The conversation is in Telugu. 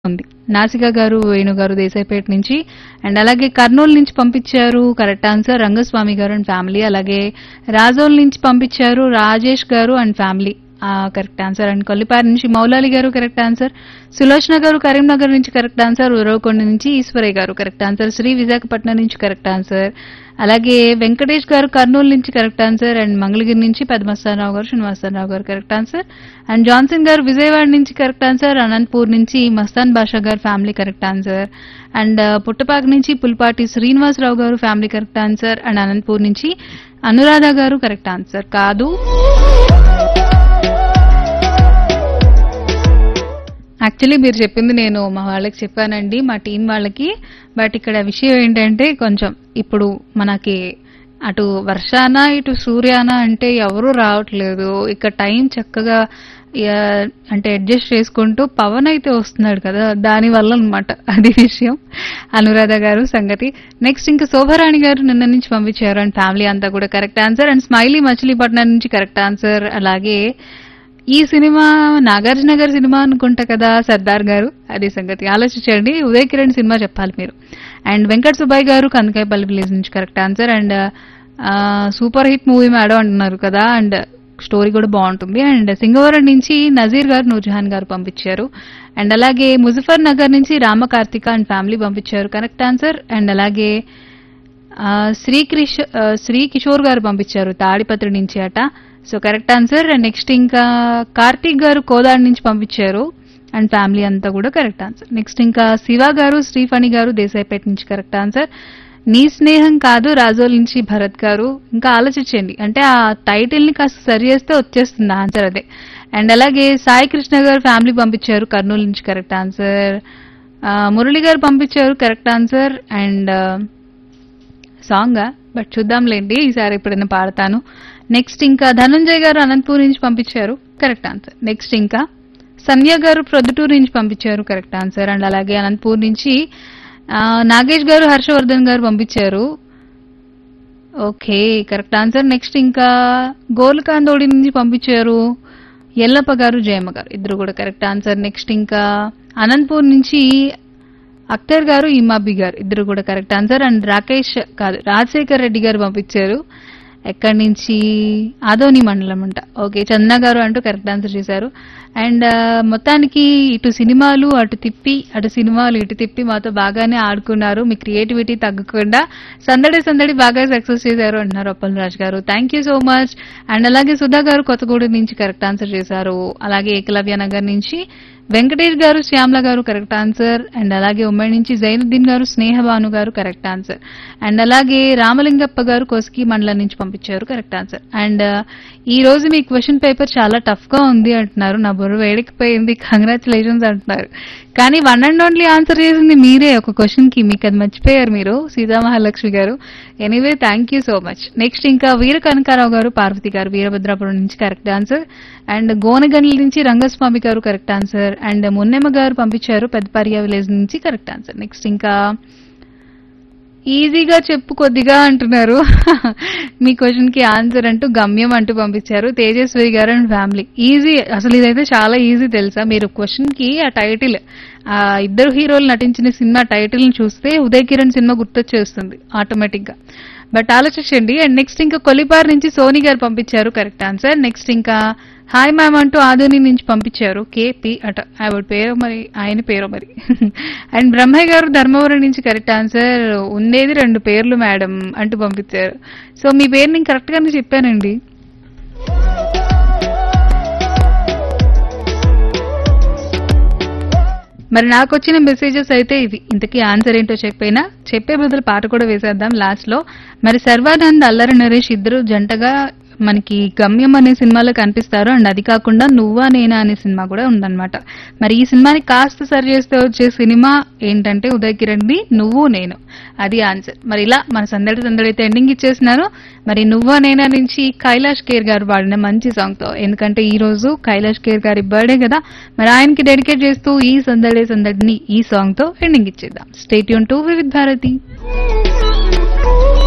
ఉంది నాసిక గారు వేణు గారు దేశాయిపేట నుంచి అండ్ అలాగే కర్నూలు నుంచి పంపించారు కరెక్ట్ ఆన్సర్ రంగస్వామి గారు అండ్ ఫ్యామిలీ అలాగే రాజోల్ నుంచి పంపించారు రాజేష్ గారు and family correct answer and Kollipara నుంచి మౌలాలి గారు కరెక్ట్ ఆన్సర్ సులోచన గారు కరీంనగర్ నుంచి కరెక్ట్ ఆన్సర్ ఉరవకొండ నుంచి ఈశ్వరయ్య గారు కరెక్ట్ ఆన్సర్ శ్రీ విశాఖపట్నం నుంచి కరెక్ట్ ఆన్సర్ అలాగే వెంకటేష్ గారు కర్నూలు నుంచి కరెక్ట్ ఆన్సర్ అండ్ మంగళగిరి నుంచి పెద్దమస్తానరావు గారు శ్రీనివాసరావు గారు కరెక్ట్ ఆన్సర్ అండ్ జాన్సన్ గారు విజయవాడ నుంచి కరెక్ట్ ఆన్సర్ అనంతపూర్ నుంచి మస్తాన్ బాషా గారు family correct answer and Puttapaka నుంచి పుల్పాటి శ్రీనివాసరావు గారు family correct answer and Anantapur నుంచి అనురాధ గారు కరెక్ట్ ఆన్సర్ కాదు యాక్చువల్లీ మీరు చెప్పింది నేను మా వాళ్ళకి చెప్పానండి మా టీం వాళ్ళకి బట్ ఇక్కడ విషయం ఏంటంటే కొంచెం ఇప్పుడు మనకి అటు వర్షాన ఇటు సూర్యాన అంటే ఎవరు రావట్లేదు ఇక టైం చక్కగా ఆ, అంటే అడ్జస్ట్ చేసుకుంటూ పవన్ అయితే వస్తున్నాడు కదా దాని వల్ల అనమాట అది విషయం అనురాధ గారు సంగతి నెక్స్ట్ ఇంకా శోభరాణి గారు నిన్న నుంచి పంపించారు అండ్ ఫ్యామిలీ అంతా కూడా correct answer and smiley Machilipatnam నుంచి కరెక్ట్ ఆన్సర్ అలాగే ఈ సినిమా నాగార్జున గారి సినిమా అనుకుంటా కదా సర్దార్ గారు అదే సంగతి ఆలోచించండి ఉదయ్ కిరణ్ సినిమా చెప్పాలి మీరు అండ్ వెంకట్ సుబ్బయ్య గారు కందకాయపల్లి విలేజ్ నుంచి correct answer and super hit movie madam అంటున్నారు కదా అండ్ స్టోరీ కూడా బాగుంటుంది అండ్ సింగవరం నుంచి నజీర్ గారు నూర్జహాన్ గారు పంపించారు అండ్ అలాగే ముజఫర్ నగర్ నుంచి రామ కార్తిక అండ్ ఫ్యామిలీ పంపించారు కరెక్ట్ ఆన్సర్ అండ్ అలాగే ఆ, శ్రీ క్రిష్ ఆ, శ్రీ కిషోర్ గారు పంపించారు తాడిపత్రి నుంచి అట so correct answer and next ఇంకా కార్తీక్ గారు కోదాడ్ నుంచి పంపించారు అండ్ ఫ్యామిలీ అంతా కూడా కరెక్ట్ ఆన్సర్ నెక్స్ట్ ఇంకా శివ గారు శ్రీఫణి గారు దేశాయిపేట నుంచి కరెక్ట్ ఆన్సర్ నీ స్నేహం కాదు రాజోల్ నుంచి భరత్ గారు ఇంకా ఆలోచించండి అంటే ఆ టైటిల్ ని కాస్త సరి చేస్తే వచ్చేస్తుంది ఆన్సర్ అదే అండ్ అలాగే సాయి కృష్ణ గారు ఫ్యామిలీ పంపించారు కర్నూలు నుంచి కరెక్ట్ ఆన్సర్ మురళి గారు పంపించారు correct answer and song but చూద్దాంలేండి ఈసారి ఎప్పుడైనా పాడతాను నెక్స్ట్ ఇంకా ధనంజయ్ గారు అనంతపూర్ నుంచి పంపించారు కరెక్ట్ ఆన్సర్ నెక్స్ట్ ఇంకా సంధ్య గారు ప్రొద్దుటూరు నుంచి పంపించారు కరెక్ట్ ఆన్సర్ అండ్ అలాగే అనంతపూర్ నుంచి ఆ, నాగేష్ గారు హర్షవర్ధన్ గారు పంపించారు ఓకే కరెక్ట్ ఆన్సర్ నెక్స్ట్ ఇంకా గోల్కాందోడి నుంచి పంపించారు ఎల్లప్ప గారు జయమ్మ గారు ఇద్దరు కూడా కరెక్ట్ ఆన్సర్ నెక్స్ట్ ఇంకా అనంతపూర్ నుంచి అఖ్తర్ గారు ఇమాబి గారు ఇద్దరు కూడా కరెక్ట్ ఆన్సర్ అండ్ రాకేష్ కాదు రాజశేఖర్ రెడ్డి గారు పంపించారు ఎక్కడి నుంచి ఆదోని మండలం అంట ఓకే చందన గారు అంటూ కరెక్ట్ ఆన్సర్ చేశారు అండ్ మొత్తానికి ఇటు సినిమాలు అటు తిప్పి అటు సినిమాలు ఇటు తిప్పి మాతో బాగానే ఆడుకున్నారు మీ క్రియేటివిటీ తగ్గకుండా సందడి సందడి బాగా సక్సెస్ చేశారు అంటున్నారు అప్పల్ రాజ్ గారు thank you so much and అలాగే సుధా గారు కొత్తగూడెం నుంచి కరెక్ట్ ఆన్సర్ చేశారు అలాగే ఏకలవ్య నగర్ నుంచి వెంకటేష్ గారు శ్యామ్ల గారు కరెక్ట్ ఆన్సర్ అండ్ అలాగే ఉమ్మడి నుంచి జైనుద్దీన్ గారు స్నేహభాను గారు కరెక్ట్ ఆన్సర్ అండ్ అలాగే రామలింగప్ప గారు కొసకి మండలం నుంచి పంపించారు కరెక్ట్ ఆన్సర్ అండ్ ఈ రోజు మీ క్వశ్చన్ పేపర్ చాలా టఫ్ గా ఉంది అంటున్నారు నా బుర్ర వేడికిపోయింది కంగ్రాచులేషన్స్ అంటున్నారు కానీ వన్ అండ్ ఓన్లీ ఆన్సర్ చేసింది మీరే ఒక క్వశ్చన్ కి మీకు అది మర్చిపోయారు మీరు సీతామహాలక్ష్మి గారు anyway thank you so much next ఇంకా వీర కనకారావు గారు పార్వతి గారు వీరభద్రాపురం నుంచి కరెక్ట్ ఆన్సర్ అండ్ గోనగండ్ల నుంచి రంగస్వామి గారు కరెక్ట్ ఆన్సర్ అండ్ మున్నెమ్మ గారు పంపించారు పెద్దపరియా విలేజ్ నుంచి కరెక్ట్ ఆన్సర్ నెక్స్ట్ ఇంకా ఈజీగా చెప్పు కొద్దిగా అంటున్నారు మీ క్వశ్చన్ కి ఆన్సర్ అంటూ గమ్యం అంటూ పంపించారు తేజస్వి గారు అండ్ ఫ్యామిలీ ఈజీ అసలు ఇదైతే చాలా ఈజీ తెలుసా మీరు క్వశ్చన్ కి ఆ టైటిల్ ఆ ఇద్దరు హీరోలు నటించిన సినిమా టైటిల్ ని చూస్తే ఉదయ్ కిరణ్ సినిమా గుర్తొచ్చేస్తుంది ఆటోమేటిక్ గా బట్ ఆలోచించండి అండ్ నెక్స్ట్ ఇంకా కొలిపార్ నుంచి సోని గారు పంపించారు కరెక్ట్ ఆన్సర్ నెక్స్ట్ ఇంకా హాయ్ మ్యామ్ అంటూ ఆధుని నుంచి పంపించారు కేపి అట ఆవిడ పేరు మరి ఆయన పేరు మరి అండ్ బ్రహ్మయ్య గారు ధర్మవరం నుంచి కరెక్ట్ ఆన్సర్ ఉండేది రెండు పేర్లు మేడం అంటూ పంపించారు సో మీ పేరు నేను కరెక్ట్ గానే చెప్పానండి మరి నాకు వచ్చిన మెసేజెస్ అయితే ఇవి ఇంతకీ ఆన్సర్ ఏంటో చెప్పైనా చెప్పే బదులు పాట కూడా వేసేద్దాం లాస్ట్ లో మరి సర్వానంద్ అల్లరి నరేష్ ఇద్దరు జంటగా మనకి గమ్యం అనే సినిమాలో కనిపిస్తారు అండ్ అది కాకుండా నువ్వా నేనా అనే సినిమా కూడా ఉందన్నమాట మరి ఈ సినిమాని కాస్త సరి చేస్తే వచ్చే సినిమా ఏంటంటే ఉదయ్ కిరణ్ ది నువ్వు నేను అది ఆన్సర్ మరి ఇలా మన సందడి సందడి అయితే ఎండింగ్ ఇచ్చేసినారు మరి నువ్వా నేనా నుంచి కైలాష్ కేర్ గారు పాడిన మంచి సాంగ్ తో ఎందుకంటే ఈ రోజు కైలాష్ కేర్ గారి బర్త్డే కదా మరి ఆయనకి డెడికేట్ చేస్తూ ఈ సందడే సందడిని ఈ సాంగ్ తో ఎండింగ్ ఇచ్చేద్దాం స్టేట్ యూన్ టు విత్ భారతి